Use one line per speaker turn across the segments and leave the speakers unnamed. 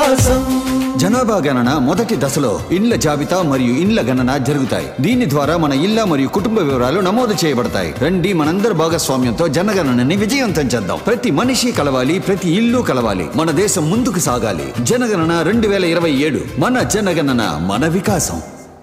వికాసం
జనాభా గణన మొదటి దశలో ఇండ్ల జాబితా మరియు ఇండ్ల గణన జరుగుతాయి దీని ద్వారా మన ఇళ్ల మరియు కుటుంబ వివరాలు నమోదు చేయబడతాయి రండి మనందరి భాగస్వామ్యంతో జనగణనని విజయవంతం చేద్దాం ప్రతి మనిషి కలవాలి ప్రతి ఇల్లు కలవాలి మన దేశం ముందుకు సాగాలి జనగణన రెండు వేల ఇరవై ఏడు మన జనగణన మన వికాసం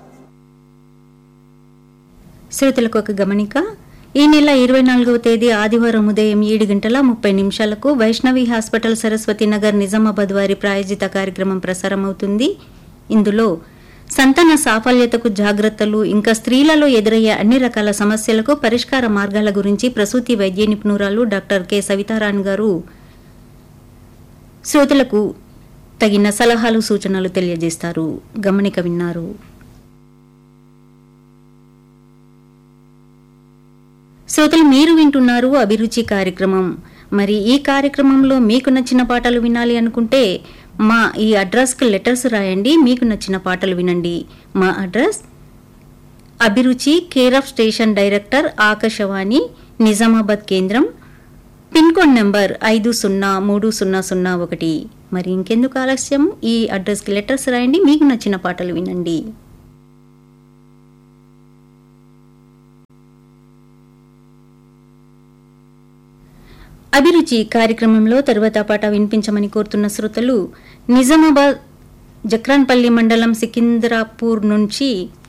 శ్రోతలకు ఒక గమనిక ఈ నెల ఇరవై నాలుగవ తేదీ ఆదివారం ఉదయం ఏడు గంటల ముప్పై నిమిషాలకు వైష్ణవి హాస్పిటల్ సరస్వతి నగర్ నిజామాబాద్ వారి ప్రాయోజిత కార్యక్రమం ప్రసారమవుతుంది ఇందులో సంతాన సాఫల్యతకు జాగ్రత్తలు ఇంకా స్త్రీలలో ఎదురయ్యే అన్ని రకాల సమస్యలకు పరిష్కార మార్గాల గురించి ప్రసూతి వైద్య నిపుణురాలు డాక్టర్ కె సవితారాణ్ గారు శ్రోతలకు తగిన సలహాలు సూచనలు తెలియజేస్తారు గమనిక విన్నారు శ్రోతలు మీరు వింటున్నారు అభిరుచి కార్యక్రమం మరి ఈ కార్యక్రమంలో మీకు నచ్చిన పాటలు వినాలి అనుకుంటే మా ఈ అడ్రస్కి లెటర్స్ రాయండి మీకు నచ్చిన పాటలు వినండి మా అడ్రస్ అభిరుచి care of station director Akashvani Nizamabad కేంద్రం పిన్ కోడ్ నెంబర్ ఐదు సున్నా మూడు సున్నా సున్నా ఒకటి మరి ఇంకెందుకు ఆలస్యం ఈ అడ్రస్కి లెటర్స్ రాయండి మీకు నచ్చిన పాటలు వినండి అభిరుచి కార్యక్రమంలో తరువాత పాట వినిపించమని కోరుతున్న శ్రోతలు నిజామాబాద్ జక్రాన్పల్లి మండలం సికింద్రాపూర్ నుంచి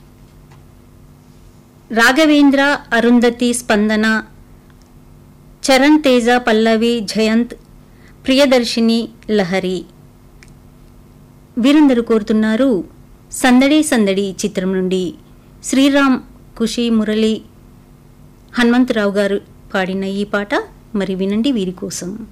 రాఘవేంద్ర అరుంధతి స్పందన చరణ్ తేజ పల్లవి జయంత్ ప్రియదర్శిని లహరి వీరందరూ కోరుతున్నారు సందడి సందడి చిత్రం నుండి శ్రీరామ్ ఖుషి మురళి హనుమంతరావు గారు పాడిన ఈ పాట మరి వినండి వీరి కోసం